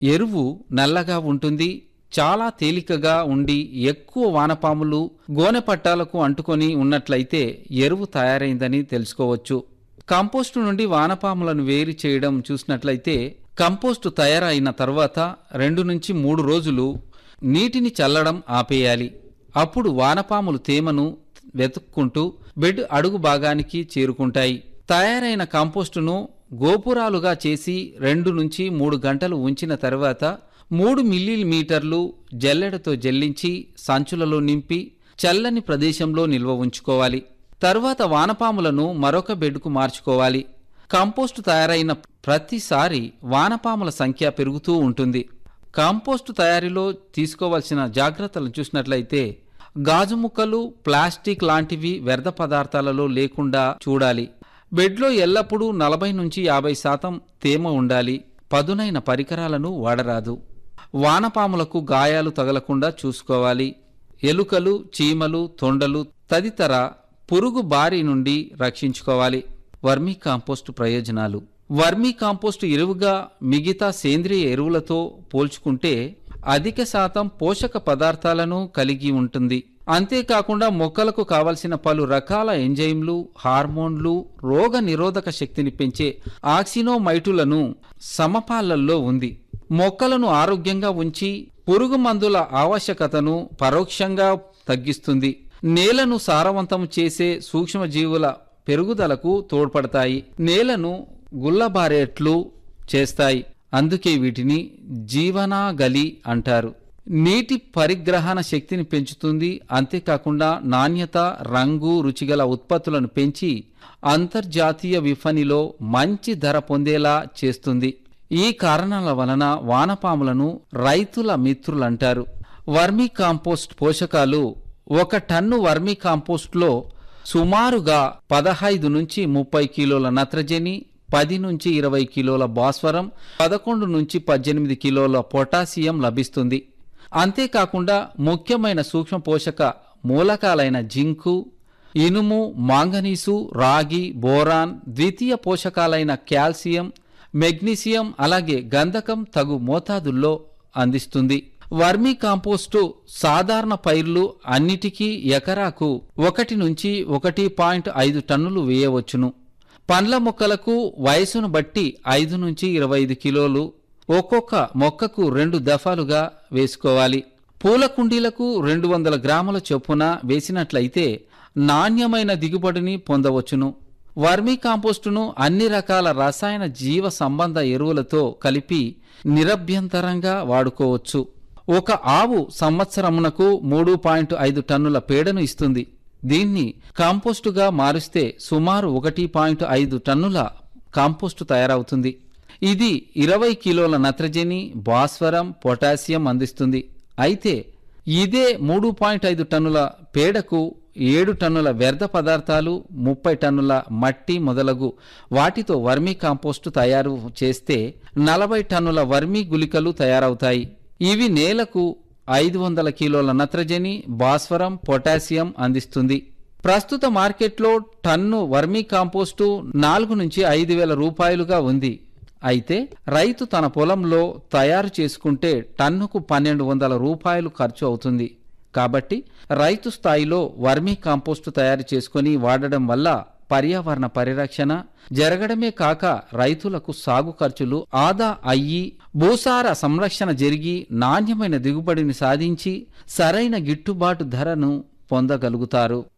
ఎరువు నల్లగా ఉంటుంది చాలా తేలికగా ఉండి ఎక్కువ వానపాములు గోనె పట్టాలకు అంటుకొని ఉన్నట్లయితే ఎరువు తయారైందని తెలుసుకోవచ్చు కంపోస్టు నుండి వానపాములను వేరు చేయడం చూసినట్లయితే కంపోస్టు తయారైన తర్వాత రెండు నుంచి మూడు రోజులు నీటిని చల్లడం ఆపేయాలి అప్పుడు వానపాములు తేమను వెతుక్కుంటూ బెడ్ అడుగు భాగానికి చేరుకుంటాయి తయారైన కంపోస్టును గోపురాలుగా చేసి రెండు నుంచి మూడు గంటలు ఉంచిన తర్వాత మూడు మిల్లీమీటర్లు జల్లెడతో జల్లించి సంచులలో నింపి చల్లని ప్రదేశంలో నిల్వ ఉంచుకోవాలి తర్వాత వానపాములను మరొక బెడ్కు మార్చుకోవాలి కంపోస్టు తయారైన ప్రతిసారి వానపాముల సంఖ్య పెరుగుతూ ఉంటుంది కంపోస్టు తయారీలో తీసుకోవాల్సిన జాగ్రత్తలు చూసినట్లయితే గాజు ముక్కలు ప్లాస్టిక్ లాంటివి వ్యర్థ పదార్థాలలో లేకుండా చూడాలి బెడ్లో ఎల్లప్పుడూ నలభై నుంచి యాభై శాతం తేమ ఉండాలి పదునైన పరికరాలను వాడరాదు వానపాములకు గాయాలు తగలకుండా చూసుకోవాలి ఎలుకలు చీమలు తొండలు తదితర పురుగు బారి నుండి రక్షించుకోవాలి వర్మీ కాంపోస్టు ప్రయోజనాలు వర్మీ కాంపోస్టు ఎరువుగా మిగతా సేంద్రియ ఎరువులతో పోల్చుకుంటే అధిక శాతం పోషక పదార్థాలను కలిగి ఉంటుంది అంతేకాకుండా మొక్కలకు కావలసిన పలు రకాల ఎంజైమ్లు హార్మోన్లు రోగ నిరోధక శక్తిని పెంచే ఆక్సినోమైటులను సమపాలల్లో ఉంది మొక్కలను ఆరోగ్యంగా ఉంచి పురుగు మందుల ఆవశ్యకతను పరోక్షంగా తగ్గిస్తుంది నేలను సారవంతం చేసే సూక్ష్మజీవుల పెరుగుదలకు తోడ్పడతాయి నేలను గుల్లబారేట్లు చేస్తాయి అందుకే వీటిని జీవనాగలి అంటారు నీటి పరిగ్రహణ శక్తిని పెంచుతుంది అంతేకాకుండా నాణ్యత రంగు రుచిగల ఉత్పత్తులను పెంచి అంతర్జాతీయ విఫణిలో మంచి ధర పొందేలా చేస్తుంది ఈ కారణాల వలన వానపాములను రైతుల మిత్రులంటారు వర్మీ కాంపోస్ట్ పోషకాలు ఒక టన్ను వర్మీ కాంపోస్ట్లో సుమారుగా పదహైదు నుంచి ముప్పై కిలోల నత్రజని పది నుంచి ఇరవై కిలోల భాస్వరం పదకొండు నుంచి పద్దెనిమిది కిలోల పొటాషియం లభిస్తుంది అంతేకాకుండా ముఖ్యమైన సూక్ష్మ పోషక మూలకాలైన జింకు ఇనుము మాంగనీసు రాగి బోరాన్ ద్వితీయ పోషకాలైన కాల్షియం మెగ్నీషియం అలాగే గంధకం తగు మోతాదుల్లో అందిస్తుంది వర్మీ కాంపోస్టు సాధారణ పైర్లు అన్నిటికీ ఎకరాకు ఒకటి నుంచి ఒకటి పాయింట్ ఐదు టన్నులు వేయవచ్చును పండ్ల మొక్కలకు వయసును బట్టి ఐదు నుంచి ఇరవై ఐదు కిలోలు ఒక్కొక్క మొక్కకు రెండు దఫాలుగా వేసుకోవాలి పూల కుండీలకు రెండు వందల గ్రాముల చొప్పున వేసినట్లయితే నాణ్యమైన దిగుబడిని పొందవచ్చును వర్మీ కాంపోస్టును అన్ని రకాల రసాయన జీవ సంబంధ ఎరువులతో కలిపి నిరభ్యంతరంగా వాడుకోవచ్చు ఒక ఆవు సంవత్సరమునకు మూడు పాయింట్ ఐదు టన్నుల పేడను ఇస్తుంది దీన్ని కాంపోస్టుగా మారుస్తే సుమారు ఒకటి పాయింట్ ఐదు టన్నుల కాంపోస్టు తయారవుతుంది ఇది ఇరవై కిలోల నత్రజని భాస్వరం పొటాషియం అందిస్తుంది అయితే ఇదే మూడు పాయింట్ ఐదు టన్నుల పేడకు ఏడు టన్నుల వ్యర్థ పదార్థాలు ముప్పై టన్నుల మట్టి మొదలగు వాటితో వర్మీ కాంపోస్టు తయారు చేస్తే నలభై టన్నుల వర్మీ గుళికలు తయారవుతాయి ఇవి నేలకు ఐదు వందల కిలోల నత్రజని భాస్వరం పొటాషియం అందిస్తుంది ప్రస్తుత మార్కెట్లో టన్ను వర్మీ కాంపోస్టు నాలుగు నుంచి ఐదు వేల రూపాయలుగా ఉంది అయితే రైతు తన పొలంలో తయారు చేసుకుంటే టన్నుకు పన్నెండు వందల రూపాయలు ఖర్చు అవుతుంది కాబట్టి రైతు స్థాయిలో వర్మీ కాంపోస్టు తయారు చేసుకొని వాడడం వల్ల పర్యావరణ పరిరక్షణ జరగడమే కాక రైతులకు సాగు ఖర్చులు ఆదా అయ్యి భూసార సంరక్షణ జరిగి నాణ్యమైన దిగుబడిని సాధించి సరైన గిట్టుబాటు ధరను పొందగలుగుతారు